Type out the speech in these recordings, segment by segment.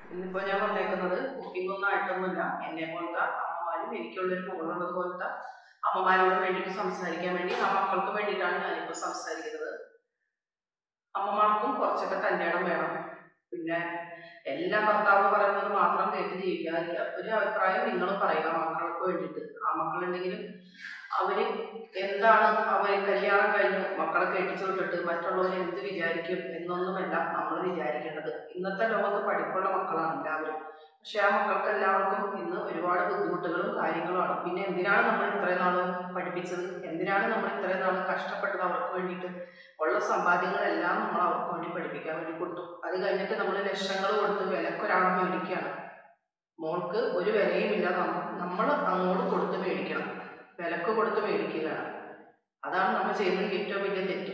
ഇന്നിപ്പോ ഞാൻ വന്നേക്കുന്നത് കുക്കിംഗ് ഒന്നും ആയിട്ടൊന്നുമില്ല എന്നെ പോലത്തെ അമ്മമാരും എനിക്കുള്ളൊരു മുകളുള്ളത് പോലത്തെ അമ്മമാരോട് വേണ്ടിയിട്ട് സംസാരിക്കാൻ വേണ്ടി ആ മക്കൾക്ക് വേണ്ടിയിട്ടാണ് ഞാനിപ്പോൾ സംസാരിക്കുന്നത് അമ്മമാർക്കും കുറച്ചൊക്കെ കല്യാണം വേണം പിന്നെ എല്ലാ ഭർത്താവ് പറയുന്നത് മാത്രം കേട്ട് ജീവിക്കാതിരിക്കുക ഒരു അഭിപ്രായം നിങ്ങൾ പറയുക മക്കൾക്ക് വേണ്ടിയിട്ട് ആ മക്കളുണ്ടെങ്കിലും അവര് എന്താണ് അവർ കല്യാണം കഴിഞ്ഞു മക്കളെ കെട്ടിച്ചു വിട്ടിട്ട് മറ്റുള്ളവർ എന്ത് വിചാരിക്കും എന്നൊന്നുമല്ല നമ്മൾ വിചാരിക്കേണ്ടത് ഇന്നത്തെ ലോകത്ത് പഠിപ്പുള്ള മക്കളാണ് എല്ലാവരും പക്ഷെ ആ മക്കൾക്ക് എല്ലാവർക്കും ഇന്ന് ഒരുപാട് ബുദ്ധിമുട്ടുകളും കാര്യങ്ങളുമാണ് പിന്നെ എന്തിനാണ് നമ്മൾ ഇത്രയും നാൾ പഠിപ്പിച്ചത് എന്തിനാണ് നമ്മൾ ഇത്രയും നാൾ കഷ്ടപ്പെട്ടത് അവർക്ക് വേണ്ടിയിട്ട് ഉള്ള സമ്പാദ്യങ്ങളെല്ലാം നമ്മൾ അവർക്ക് വേണ്ടി പഠിപ്പിക്കാൻ വേണ്ടി കൊടുത്തു അത് കഴിഞ്ഞിട്ട് നമ്മൾ ലക്ഷങ്ങൾ കൊടുത്ത് വിലക്കൊരാളെ മേടിക്കുകയാണ് മോൾക്ക് ഒരു വിലയുമില്ല നമ്മൾ അങ്ങോട്ട് കൊടുത്ത് മേടിക്കണം വിലക്ക് കൊടുത്ത് മേടിക്കുകയാണ് അതാണ് നമ്മൾ ചെയ്യുന്ന ഏറ്റവും വലിയ തെറ്റ്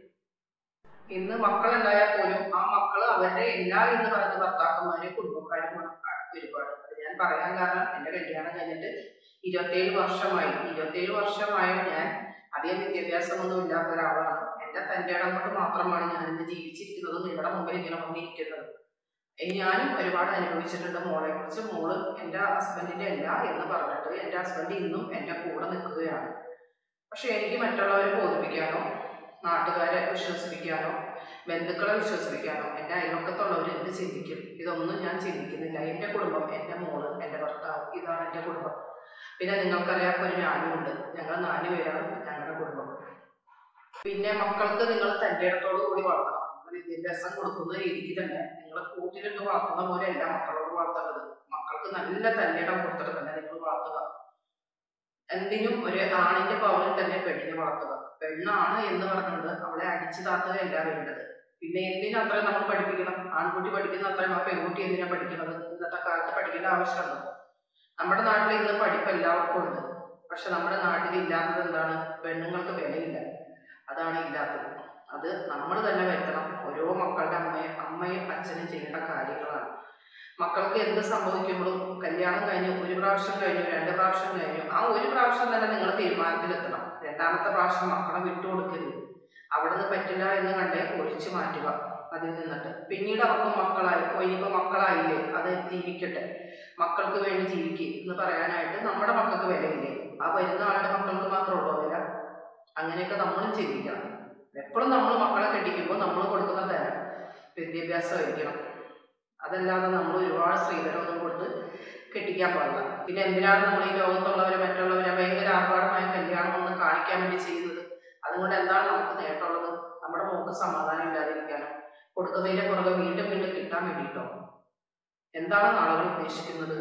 ഇന്ന് മക്കളുണ്ടായാൽ പോലും ആ മക്കൾ അവരുടെ എല്ലാ എന്ന് പറയുന്ന ഭർത്താക്കന്മാരും കുടുംബക്കാരും ഒരുപാട് അത് ഞാൻ പറയാൻ കാരണം എൻ്റെ കല്യാണം കഴിഞ്ഞിട്ട് ഇരുപത്തേഴ് വർഷമായി ഇരുപത്തേഴ് വർഷമായി ഞാൻ അധികം വിദ്യാഭ്യാസമൊന്നും ഇല്ലാത്ത ഒരാളാണ് എൻ്റെ തൻ്റെ ഇടം കൊണ്ട് മാത്രമാണ് ഞാൻ ഇന്ന് ജീവിച്ചിരിക്കുന്നത് നിങ്ങളുടെ മുമ്പിൽ ഇങ്ങനെ വന്നിരിക്കുന്നത് ഞാനും ഒരുപാട് അനുഭവിച്ചിട്ടുണ്ട് മോളെ കുറിച്ച് മോള് എൻ്റെ ഹസ്ബൻഡിൻ്റെ അല്ല എന്ന് പറഞ്ഞിട്ട് എൻ്റെ ഹസ്ബൻഡ് ഇന്നും എൻ്റെ കൂടെ നിൽക്കുകയാണ് പക്ഷെ എനിക്ക് മറ്റുള്ളവരെ ബോധിപ്പിക്കാനോ നാട്ടുകാരെ വിശ്വസിപ്പിക്കാനോ ബന്ധുക്കളെ വിശ്വസിപ്പിക്കാനോ എൻ്റെ അയൽവക്കത്തുള്ളവർ എന്ത് ചിന്തിക്കും ഇതൊന്നും ഞാൻ ചിന്തിക്കുന്നില്ല എൻ്റെ കുടുംബം എൻ്റെ മോള് എൻ്റെ ഭർത്താവ് ഇതാണ് എൻ്റെ കുടുംബം പിന്നെ നിങ്ങൾക്കറിയാം ഒരു ഞാനുമുണ്ട് ഞങ്ങൾ നാല് പേരാണ് ഞങ്ങളുടെ കുടുംബം പിന്നെ മക്കൾക്ക് നിങ്ങൾ തൻ്റെ ഇടത്തോടു കൂടി വളർത്തണം നിങ്ങൾ വിദ്യാഭ്യാസം കൊടുക്കുന്ന രീതിക്ക് തന്നെ നിങ്ങൾ കൂട്ടിലിട്ട് വളർത്തുന്ന പോലെ അല്ല മക്കളോട് വളർത്തേണ്ടത് മക്കൾക്ക് നല്ല തൻ്റെ ഇടം കൊടുത്തിട്ട് തന്നെ നിങ്ങൾ വളർത്തുക എന്തിനും ഒരു ആണിന്റെ പവറിൽ തന്നെ പെണ്ണിനെ വളർത്തുക പെണ്ണാണ് എന്ന് പറഞ്ഞുകൊണ്ട് അവളെ അടിച്ചു താത്തുകയല്ല വേണ്ടത് പിന്നെ എന്തിനാ അത്രയും നമ്മൾ പഠിപ്പിക്കണം ആൺകുട്ടി പഠിക്കുന്ന അത്രയും ആ പെൺകുട്ടി എന്തിനാ പഠിക്കുന്നത് ഇന്നത്തെ കാലത്ത് പഠിക്കേണ്ട ആവശ്യമുണ്ടോ നമ്മുടെ നാട്ടിൽ ഇന്ന് പഠിപ്പ് എല്ലാവർക്കും ഉണ്ട് പക്ഷെ നമ്മുടെ നാട്ടിൽ ഇല്ലാത്തത് എന്താണ് പെണ്ണുങ്ങൾക്ക് വിലയില്ല അതാണ് ഇല്ലാത്തത് അത് നമ്മൾ തന്നെ വരുത്തണം ഓരോ മക്കളുടെ അമ്മയും അമ്മയും അച്ഛനും ചെയ്യേണ്ട കാര്യങ്ങളാണ് മക്കൾക്ക് എന്ത് സംഭവിക്കുമ്പോഴും കല്യാണം കഴിഞ്ഞു ഒരു പ്രാവശ്യം കഴിഞ്ഞു രണ്ട് പ്രാവശ്യം കഴിഞ്ഞു ആ ഒരു പ്രാവശ്യം തന്നെ നിങ്ങൾ തീരുമാനത്തിലെത്തണം രണ്ടാമത്തെ പ്രാവശ്യം മക്കളെ വിട്ടുകൊടുക്കരുത് അവിടെ നിന്ന് പറ്റില്ല എന്ന് കണ്ടേ ഒഴിച്ചു മാറ്റുക അതിൽ നിന്നിട്ട് പിന്നീട് അവർക്ക് മക്കളായി ഓ ഇനിയിപ്പോൾ മക്കളായില്ലേ അത് ജീവിക്കട്ടെ മക്കൾക്ക് വേണ്ടി ജീവിക്കുക എന്ന് പറയാനായിട്ട് നമ്മുടെ മക്കൾക്ക് വിലയില്ലേ ആ വരുന്ന ആളുടെ മക്കൾക്ക് മാത്രമുള്ളൂ വില അങ്ങനെയൊക്കെ നമ്മളും ചിന്തിക്കണം എപ്പോഴും നമ്മൾ മക്കളെ കെട്ടിക്കുമ്പോൾ നമ്മൾ കൊടുക്കുന്ന തരം വിദ്യാഭ്യാസമായിരിക്കണം അതല്ലാതെ നമ്മൾ ഒരുപാട് സ്ത്രീധനമൊന്നും കൊടുത്ത് കെട്ടിക്കാൻ പാടില്ല പിന്നെ എന്തിനാണ് നമ്മൾ ഈ ലോകത്തുള്ളവരെ മറ്റുള്ളവരെ ഭയങ്കര ആർഭാടമായ കല്യാണം ഒന്ന് കാണിക്കാൻ വേണ്ടി ചെയ്യുന്നത് അതുകൊണ്ട് എന്താണ് നമുക്ക് നേട്ടമുള്ളത് നമ്മുടെ മോക്ക് സമാധാനം ഇല്ലാതിരിക്കാനോ കൊടുക്കുന്നതിന്റെ പുറകെ വീണ്ടും വീണ്ടും കിട്ടാൻ വേണ്ടിയിട്ടോ എന്താണ് ആളുകൾ ഉദ്ദേശിക്കുന്നത്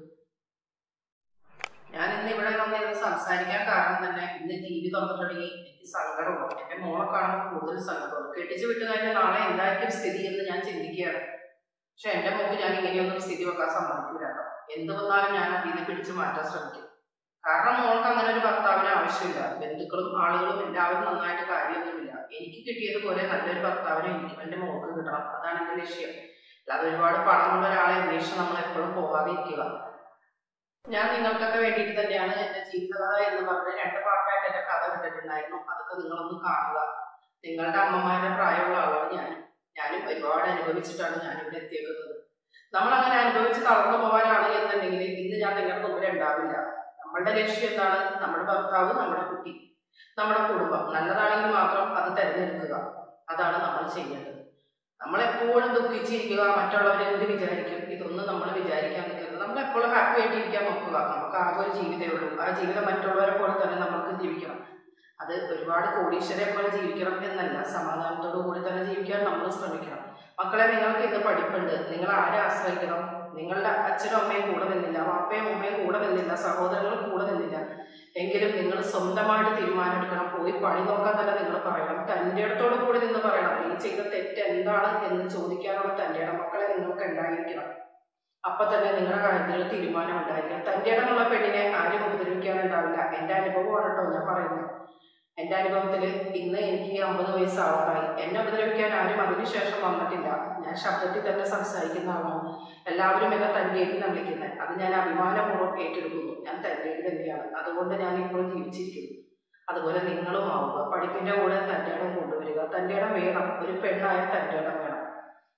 ഞാൻ ഇന്ന് ഇവിടെ വന്നിരുന്ന് സംസാരിക്കാൻ കാരണം തന്നെ ഇന്ന് ടി വി തുറന്നിട്ടുണ്ടെങ്കിൽ എനിക്ക് സങ്കടമുണ്ട് എന്റെ മോളെ കാണുമ്പോൾ കൂടുതൽ സങ്കടമുണ്ട് കെട്ടിച്ചു വിട്ട് കഴിഞ്ഞാൽ നാളെ എന്തായിരിക്കും സ്ഥിതി എന്ന് ഞാൻ ചിന്തിക്കുകയാണ് പക്ഷെ എന്റെ മോക്ക് ഞാൻ ഇങ്ങനെയൊന്നും സ്ഥിതി വെക്കാൻ സമ്മതിക്കില്ല എന്ത് വന്നാലും ഞാൻ അതിൽ നിന്ന് പിടിച്ചു മാറ്റാൻ ശ്രമിക്കും കാരണം മോൾക്ക് അങ്ങനെ ഒരു ഭർത്താവിന് ആവശ്യമില്ല ബന്ധുക്കളും ആളുകളും എല്ലാവരും നന്നായിട്ട് കാര്യമൊന്നുമില്ല എനിക്ക് കിട്ടിയതുപോലെ നല്ലൊരു ഭർത്താവിനെ എനിക്ക് എന്റെ മോൾക്ക് കിട്ടണം അതാണ് എന്റെ ലക്ഷ്യം അല്ലാതെ ഒരുപാട് പണമുള്ള ഒരാളെ അന്വേഷിച്ച് നമ്മൾ എപ്പോഴും പോകാതിരിക്കുക ഞാൻ നിങ്ങൾക്കൊക്കെ വേണ്ടിയിട്ട് തന്നെയാണ് എന്റെ ജീവിതകഥ എന്ന് പറഞ്ഞ് രണ്ട് പാർട്ടായിട്ട് എന്റെ കഥ വിട്ടിട്ടുണ്ടായിരുന്നു അതൊക്കെ നിങ്ങളൊന്ന് കാണുക നിങ്ങളുടെ അമ്മമാരുടെ പ്രായമുള്ള ആളാണ് ഞാനും ഞാനും ഒരുപാട് അനുഭവിച്ചിട്ടാണ് ഞാനിവിടെ എത്തിയേക്കുന്നത് നമ്മൾ അങ്ങനെ അനുഭവിച്ച് തളർന്നു പോകാനാണ് എന്നുണ്ടെങ്കിൽ ഇന്ന് ഞാൻ നിങ്ങളുടെ മുമ്പിൽ ഉണ്ടാവില്ല നമ്മളുടെ ലക്ഷ്യം എന്താണ് നമ്മുടെ ഭർത്താവ് നമ്മുടെ കുട്ടി നമ്മുടെ കുടുംബം നല്ലതാണെങ്കിൽ മാത്രം അത് തിരഞ്ഞെടുക്കുക അതാണ് നമ്മൾ ചെയ്യേണ്ടത് നമ്മളെപ്പോഴും ദുഃഖിച്ചിരിക്കുക മറ്റുള്ളവർ എന്ത് വിചാരിക്കും ഇതൊന്നും നമ്മൾ വിചാരിക്കാൻ നിൽക്കരുത് നമ്മൾ എപ്പോഴും ഹാപ്പി ആയിട്ട് ഇരിക്കാൻ നോക്കുക നമുക്ക് ആകെ ഒരു ജീവിതമേ ഉള്ളൂ ആ ജീവിതം മറ്റുള്ളവരെ പോലെ തന്നെ നമുക്ക് ജീവിക്കണം അത് ഒരുപാട് കോടീശ്വരെ പോലെ ജീവിക്കണം എന്നല്ല സമാധാനത്തോടു കൂടി തന്നെ ജീവിക്കാൻ നമ്മൾ ശ്രമിക്കണം മക്കളെ നിങ്ങൾക്ക് ഇന്ന് പഠിപ്പുണ്ട് നിങ്ങൾ ആരെ ആശ്രയിക്കണം നിങ്ങളുടെ അച്ഛനും അമ്മയും കൂടെ നിന്നില്ല അപ്പയും ഉമ്മയും കൂടെ നിന്നില്ല സഹോദരങ്ങൾ കൂടെ നിന്നില്ല എങ്കിലും നിങ്ങൾ സ്വന്തമായിട്ട് തീരുമാനമെടുക്കണം പോയി പണി നോക്കാൻ തന്നെ നിങ്ങൾ പറയണം തൻ്റെ ഇടത്തോടു കൂടി നിന്ന് പറയണം നീ ചെയ്ത തെറ്റ് എന്താണ് എന്ന് ചോദിക്കാനുള്ള തൻ്റെ ഇടം മക്കളെ നിങ്ങൾക്ക് ഉണ്ടായിരിക്കണം അപ്പൊ തന്നെ നിങ്ങളുടെ കാര്യത്തിൽ തീരുമാനം ഉണ്ടായിരിക്കണം തൻ്റെ ഇടമുള്ള പെണ്ണിനെ ആരും ഉപദ്രവിക്കാനുണ്ടാവില്ല എൻ്റെ അനുഭവമാണ് കേട്ടോ ഞാൻ പറയുന്നത് എൻ്റെ അനുഭവത്തിൽ ഇന്ന് എനിക്ക് അമ്പത് വയസ്സാവാറായി എന്നെ ഉപദ്രവിക്കാൻ ആരും അതിനുശേഷം വന്നിട്ടില്ല ഞാൻ ശബ്ദത്തിൽ തന്നെ സംസാരിക്കുന്ന ആളാണ് എല്ലാവരും എന്നെ തൻ്റെക്ക് വിളിക്കുന്നത് അത് ഞാൻ അഭിമാനപൂർവ്വം ഏറ്റെടുക്കുന്നു ഞാൻ തൻ്റെക്ക് തന്നെയാണ് അതുകൊണ്ട് ഞാൻ ഇപ്പോഴും ജീവിച്ചിരിക്കുന്നു അതുപോലെ നിങ്ങളും ആവുക പഠിപ്പിൻ്റെ കൂടെ തൻ്റെ ഇടം കൊണ്ടുവരിക തൻ്റെ ഇടം വേണം ഒരു പെണ്ണായ തൻ്റെ ഇടം വേണം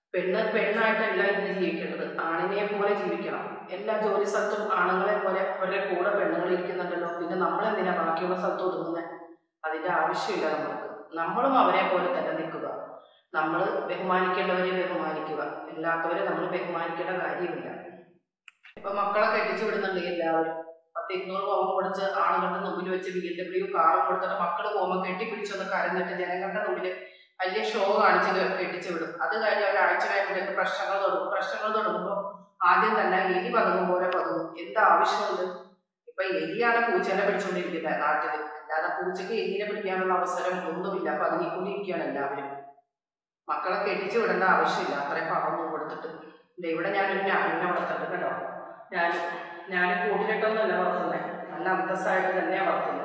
പെണ്ണ് പെണ്ണായിട്ടല്ല ഇന്ന് ജീവിക്കേണ്ടത് ആണിനെ പോലെ ജീവിക്കണം എല്ലാ ജോലി സ്ഥലത്തും ആണുങ്ങളെ പോലെ അവരുടെ കൂടെ പെണ്ണുങ്ങൾ ഇരിക്കുന്നുണ്ടല്ലോ പിന്നെ നമ്മൾ എന്തിനാ ബാക്കിയുള്ള സ്ഥലത്ത് ഒതുങ്ങുന്നത് അതിന്റെ ആവശ്യമില്ല നമ്മൾക്ക് നമ്മളും അവരെ പോലെ തന്നെ നിൽക്കുക നമ്മൾ ബഹുമാനിക്കേണ്ടവരെ ബഹുമാനിക്കുക അല്ലാത്തവരെ നമ്മൾ ബഹുമാനിക്കേണ്ട കാര്യമില്ല ഇപ്പൊ മക്കളെ കെട്ടിച്ചു വിടുന്നുണ്ട് എല്ലാവരും പത്ത് ഇരുന്നൂറ് പവൻ കൊടുത്ത് ആളുകളുടെ മുമ്പിൽ വെച്ച് ബി എം ഡബ്ല്യു കാറും കൊടുത്തിട്ട് മക്കള് പോകുമ്പോൾ കെട്ടിപ്പിടിച്ചൊന്ന് കരഞ്ഞിട്ട് ജനങ്ങളുടെ മുമ്പിൽ വലിയ ഷോ കാണിച്ച് കെ- കെട്ടിച്ചു വിടും അത് കഴിഞ്ഞ് ഒരാഴ്ച കഴിയുമ്പോഴേക്ക് പ്രശ്നങ്ങൾ തുടങ്ങും പ്രശ്നങ്ങൾ തുടങ്ങുമ്പോൾ ആദ്യം തന്നെ എലി പതുങ്ങും പോലെ പതുങ്ങും എന്താ ആവശ്യമുണ്ട് ഇപ്പൊ എലിയാണ് പൂച്ചേനെ പിടിച്ചുകൊണ്ടിരിക്കുന്നത് നാട്ടില് അല്ലാതെ പൂച്ചയ്ക്ക് എലിനെ പിടിക്കാനുള്ള അവസരം ഒന്നുമില്ല പതുങ്ങിക്കൊണ്ടിരിക്കുകയാണ് എല്ലാവരും മക്കളെ കെട്ടിച്ചു വിടേണ്ട ആവശ്യമില്ല അത്രയും പണമൊന്നും കൊടുത്തിട്ട് ദേ ഇവിടെ ഞാനൊരു ഞാനിനെ വളർത്തുന്നുണ്ട് കേട്ടോ ഞാൻ ഞാൻ കൂട്ടിലിട്ടൊന്നുമല്ല വളർത്തുന്നത് നല്ല അന്തസ്സായിട്ട് തന്നെയാണ് വളർത്തുന്നത്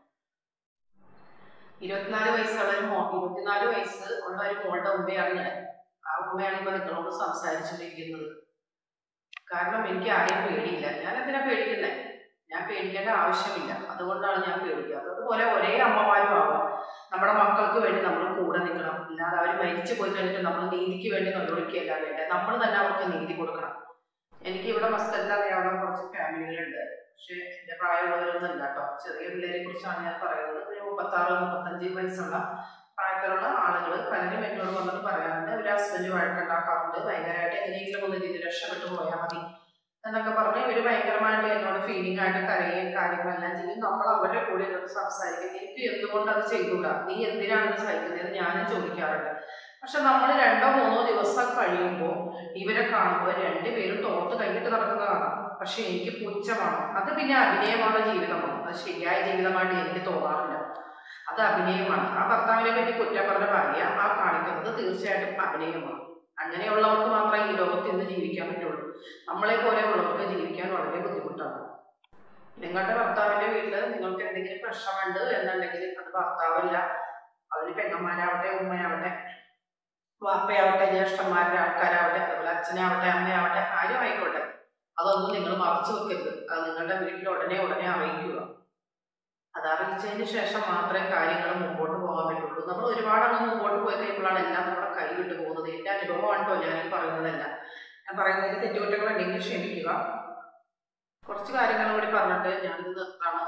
ഇരുപത്തിനാല് വയസ്സുള്ള ഒരു മോ ഇരുപത്തിനാല് വയസ്സ് ഉള്ള ഒരു മോളുടെ ഉമ്മയാണ് ഞാൻ ആ ഉമ്മയാണ് ഇപ്പൊ നിങ്ങളോട് സംസാരിച്ചുകൊണ്ടിരിക്കുന്നത് കാരണം എനിക്ക് ആരെയും പേടിയില്ല ഞാൻ എന്തിനാ പേടിക്കുന്നത് ഞാൻ പേടിക്കേണ്ട ആവശ്യമില്ല അതുകൊണ്ടാണ് ഞാൻ പേടിക്കാത്തത് അതുപോലെ ഒരേ അമ്മമാരും ആവാം നമ്മുടെ മക്കൾക്ക് വേണ്ടി നമ്മൾ കൂടെ നിൽക്കണം അല്ലാതെ അവർ മരിച്ചു പോയി കഴിഞ്ഞിട്ട് നമ്മൾ നീതിക്ക് വേണ്ടി നിലവിളിക്കുകയല്ല വേണ്ടത് നമ്മൾ തന്നെ അവർക്ക് നീതി കൊടുക്കണം എനിക്ക് ഇവിടെ മസ്തല്ല അറിയാവുന്ന കുറച്ച് ഫാമിലികളുണ്ട് പക്ഷെ എന്റെ പ്രായമുള്ളവരൊന്നും ഇല്ല കേട്ടോ ചെറിയ പിള്ളേരെ കുറിച്ചാണ് ഞാൻ പറയുന്നത് ഒരു മുപ്പത്താറ് മുപ്പത്തഞ്ച് വയസ്സുള്ള പ്രായത്തിലുള്ള ആളുകൾ പലരും എന്നോട് വന്നിട്ട് പറയാറുണ്ട് ഒരു ഹസ്ബൻഡ് വഴക്കുണ്ടാക്കാറുണ്ട് ഭയങ്കരമായിട്ട് എങ്ങനെയെങ്കിലും ഒന്ന് രീതിയിൽ രക്ഷപ്പെട്ടു പോയാൽ മതി എന്നൊക്കെ പറഞ്ഞ് ഇവര് ഭയങ്കരമായിട്ട് എന്നോട് ഫീലിംഗ് ആയിട്ട് കരയുകയും കാര്യങ്ങളെല്ലാം ചെയ്യും നമ്മൾ അവരുടെ കൂടെ ഇരുന്ന് സംസാരിക്കും എനിക്ക് എന്തുകൊണ്ട് അത് ചെയ്തുകൂടാ നീ എന്തിനാണ് ഇത് സഹിക്കുന്നത് ഞാനും ചോദിക്കാറുണ്ട് പക്ഷെ നമ്മൾ രണ്ടോ മൂന്നോ ദിവസം കഴിയുമ്പോൾ ഇവരെ കാണുമ്പോൾ രണ്ടുപേരും തോർത്ത് കൈയിട്ട് നടക്കുന്നതാണ് പക്ഷെ എനിക്ക് പുച്ഛമാണ് അത് പിന്നെ അഭിനയമാണ് ജീവിതമാണ് അത് ശരിയായ ജീവിതമായിട്ട് എനിക്ക് തോന്നാറില്ല അത് അഭിനയമാണ് ആ ഭർത്താവിനെ പറ്റി കുറ്റം പറഞ്ഞ ഭാര്യ ആ കാണിക്കുന്നത് തീർച്ചയായിട്ടും അഭിനയമാണ് അങ്ങനെയുള്ളവർക്ക് മാത്രമേ ഈ ലോകത്ത് ഇന്ന് ജീവിക്കാൻ പറ്റുള്ളൂ നമ്മളെ പോലെയുള്ളവർക്ക് ജീവിക്കാൻ വളരെ ബുദ്ധിമുട്ടാണ് നിങ്ങളുടെ ഭർത്താവിന്റെ വീട്ടില് നിങ്ങൾക്ക് എന്തെങ്കിലും പ്രശ്നമുണ്ട് എന്നുണ്ടെങ്കിൽ അത് ഭർത്താവല്ല അതിന് പെങ്ങന്മാരാവട്ടെ ഉമ്മയാവട്ടെ വാപ്പയാവട്ടെ ജ്യേഷ്ഠന്മാരുടെ ആൾക്കാരാവട്ടെ അതുപോലെ അച്ഛനാവട്ടെ അമ്മയാവട്ടെ ആരും ആയിക്കോട്ടെ അതൊന്നും നിങ്ങൾ മറച്ചു വെക്കരുത് അത് നിങ്ങളുടെ വീട്ടിൽ ഉടനെ ഉടനെ അറിയിക്കുക അത് അറിയിച്ചതിന് ശേഷം മാത്രമേ കാര്യങ്ങൾ മുമ്പോട്ട് പോകാൻ പറ്റുള്ളൂ നമ്മൾ ഒരുപാട് അങ്ങ് മുമ്പോട്ട് പോയി കഴിയുമ്പോഴാണ് എല്ലാം നമ്മുടെ കൈ വിട്ടു പോകുന്നത് എന്റെ അനുഭവമാണ് കേട്ടോ ഞാൻ ഈ പറയുന്നതല്ല ഞാൻ പറയുന്നതിൽ തെറ്റുകുറ്റങ്ങൾ ഉണ്ടെങ്കിൽ ക്ഷമിക്കുക കുറച്ച് കാര്യങ്ങൾ കൂടി പറഞ്ഞിട്ട് ഞാനിത് നിർത്താണ്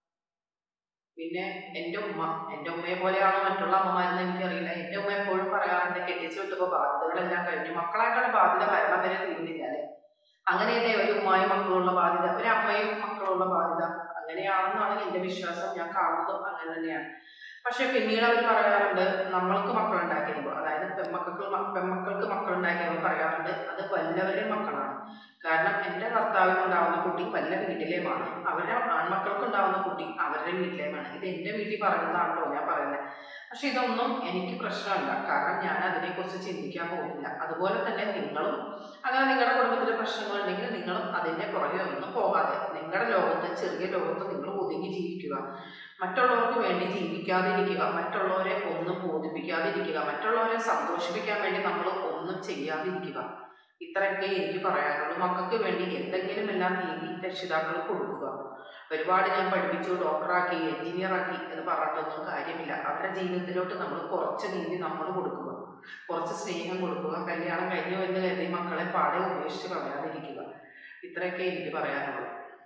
പിന്നെ എൻ്റെ ഉമ്മ എൻ്റെ ഉമ്മയെ പോലെയാണോ മറ്റുള്ള അമ്മമാരെന്ന് എനിക്കറിയില്ല എൻ്റെ ഉമ്മ എപ്പോഴും പറയാറുണ്ട് കെട്ടിച്ചു വിട്ടപ്പോൾ ബാധ്യതകളെല്ലാം കഴിഞ്ഞു മക്കളായിട്ടുള്ള ബാധ്യത മരണം വരെ തീരുന്നില്ല അല്ലേ അങ്ങനെയല്ലേ ഒരു ഉമ്മായും മക്കളുള്ള ബാധ്യത ഒരു അമ്മയും മക്കളുള്ള ബാധ്യത അങ്ങനെയാണെന്നാണ് എൻ്റെ വിശ്വാസം ഞാൻ കാണുന്നതും അങ്ങനെ തന്നെയാണ് പക്ഷെ പിന്നീട് അവർ പറയാറുണ്ട് നമ്മൾക്ക് മക്കളുണ്ടാക്കി തരുമ്പോൾ അതായത് പെൺമക്കൾക്ക് മ- പെൺമക്കൾക്ക് മക്കളുണ്ടാക്കി തരുമ്പോൾ പറയാറുണ്ട് അത് വല്ലവരുടെയും മക്കളാണ് കാരണം എൻ്റെ ഭർത്താവിന് ഉണ്ടാവുന്ന കുട്ടി വല്ല വീട്ടിലേയുമാണ് അവരുടെ ആൺമക്കൾക്ക് ഉണ്ടാവുന്ന കുട്ടി അവരുടെ വീട്ടിലേയുമാണ് ഇത് എൻ്റെ വീട്ടിൽ പറയുന്നതാണല്ലോ ഞാൻ പറയുന്നത് പക്ഷെ ഇതൊന്നും എനിക്ക് പ്രശ്നമല്ല കാരണം ഞാൻ അതിനെക്കുറിച്ച് ചിന്തിക്കാൻ പോകുന്നില്ല അതുപോലെ തന്നെ നിങ്ങളും അങ്ങനെ നിങ്ങളുടെ കുടുംബത്തിലെ പ്രശ്നങ്ങൾ ഉണ്ടെങ്കിൽ നിങ്ങളും അതിൻ്റെ പുറകെ ഒന്നും പോകാതെ നിങ്ങളുടെ ലോകത്ത് ചെറിയ ലോകത്ത് നിങ്ങൾ ഒതുങ്ങി ജീവിക്കുക മറ്റുള്ളവർക്ക് വേണ്ടി ജീവിക്കാതിരിക്കുക മറ്റുള്ളവരെ ഒന്നും ബോധിപ്പിക്കാതിരിക്കുക മറ്റുള്ളവരെ സന്തോഷിപ്പിക്കാൻ വേണ്ടി നമ്മൾ ഒന്നും ചെയ്യാതിരിക്കുക ഇത്രയൊക്കെ എനിക്ക് പറയാനുള്ളൂ മക്കൾക്ക് വേണ്ടി എന്തെങ്കിലും എല്ലാം നീതി രക്ഷിതാക്കൾ കൊടുക്കുക ഒരുപാട് ഞാൻ പഠിപ്പിച്ചു ഡോക്ടറാക്കി എഞ്ചിനീയറാക്കി എന്ന് പറഞ്ഞിട്ടൊന്നും കാര്യമില്ല അവരുടെ ജീവിതത്തിലോട്ട് നമ്മൾ കുറച്ച് നീതി നമ്മൾ കൊടുക്കുക കുറച്ച് സ്നേഹം കൊടുക്കുക കല്യാണം കഴിഞ്ഞു എന്ന് കരുതി മക്കളെ പാടെ ഉപേക്ഷിച്ച് കളയാതിരിക്കുക ഇത്രയൊക്കെ എനിക്ക് പറയാനുള്ളൂ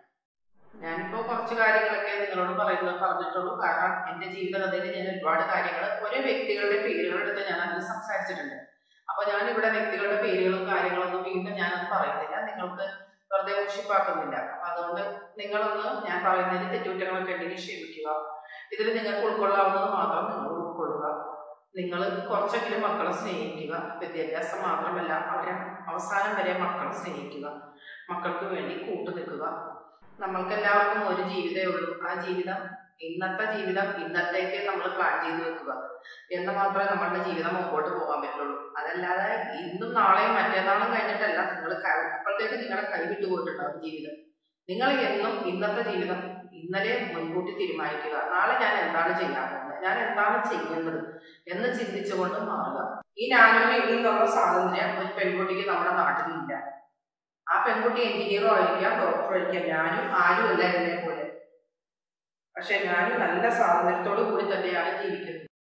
ഞാനിപ്പോൾ കുറച്ച് കാര്യങ്ങളൊക്കെ നിങ്ങളോട് പറയുന്നത് പറഞ്ഞിട്ടുള്ളൂ കാരണം എൻ്റെ ജീവിതകഥയിൽ ഞാൻ ഒരുപാട് കാര്യങ്ങൾ ഓരോ വ്യക്തികളുടെ പേരുകളെടുത്ത് ഞാൻ അതിൽ സംസാരിച്ചിട്ടുണ്ട് അപ്പൊ ഞാൻ ഇവിടെ വ്യക്തികളുടെ പേരുകളും കാര്യങ്ങളൊന്നും വീണ്ടും ഞാനത് പറയുന്നില്ല നിങ്ങൾക്ക് വെറുതെ മുഷിപ്പാക്കുന്നില്ല അപ്പൊ അതുകൊണ്ട് നിങ്ങളൊന്ന് ഞാൻ പറയുന്നതിന് തെറ്റുകുറ്റങ്ങളൊക്കെ ഉണ്ടെങ്കിൽ ക്ഷമിക്കുക ഇതിൽ നിങ്ങൾക്ക് ഉൾക്കൊള്ളാവുന്നത് മാത്രം നിങ്ങൾ ഉൾക്കൊള്ളുക നിങ്ങൾ കുറച്ചെങ്കിലും മക്കളെ സ്നേഹിക്കുക വിദ്യാഭ്യാസം മാത്രമല്ല അവരെ അവസാനം വരെ മക്കളെ സ്നേഹിക്കുക മക്കൾക്ക് വേണ്ടി കൂട്ടു നിൽക്കുക നമ്മൾക്ക് എല്ലാവർക്കും ഒരു ജീവിതമേ ഉള്ളൂ ആ ജീവിതം ഇന്നത്തെ ജീവിതം ഇന്നത്തേക്ക് നമ്മൾ പ്ലാൻ ചെയ്ത് വെക്കുക എന്ന് മാത്രമേ നമ്മളുടെ ജീവിതം മുമ്പോട്ട് പോകാൻ പറ്റുള്ളൂ അതല്ലാതെ ഇന്നും നാളെയും മറ്റന്നാളും കഴിഞ്ഞിട്ടല്ല നിങ്ങൾ അപ്പോഴത്തേക്ക് നിങ്ങളുടെ കൈ വിട്ടു പോയിട്ടുണ്ടാവും ജീവിതം നിങ്ങൾ എന്നും ഇന്നത്തെ ജീവിതം ഇന്നലെ മുൻകൂട്ടി തീരുമാനിക്കുക നാളെ ഞാൻ എന്താണ് ചെയ്യാൻ പോകുന്നത് ഞാൻ എന്താണ് ചെയ്യുന്നത് എന്ന് ചിന്തിച്ചുകൊണ്ട് മാറുക ഈ ഞാനും എന്നുള്ള സ്വാതന്ത്ര്യം ഒരു പെൺകുട്ടിക്ക് നമ്മുടെ നാട്ടിലില്ല ആ പെൺകുട്ടി എഞ്ചിനീയറോ ആയിരിക്കാം ഡോക്ടറോ ആയിരിക്കാം ഞാനും ആരും അല്ല എന്നെ പോലെ പക്ഷെ ഞാനും നല്ല സ്വാതന്ത്ര്യത്തോടു കൂടി തന്നെയാണ് ജീവിക്കുന്നത്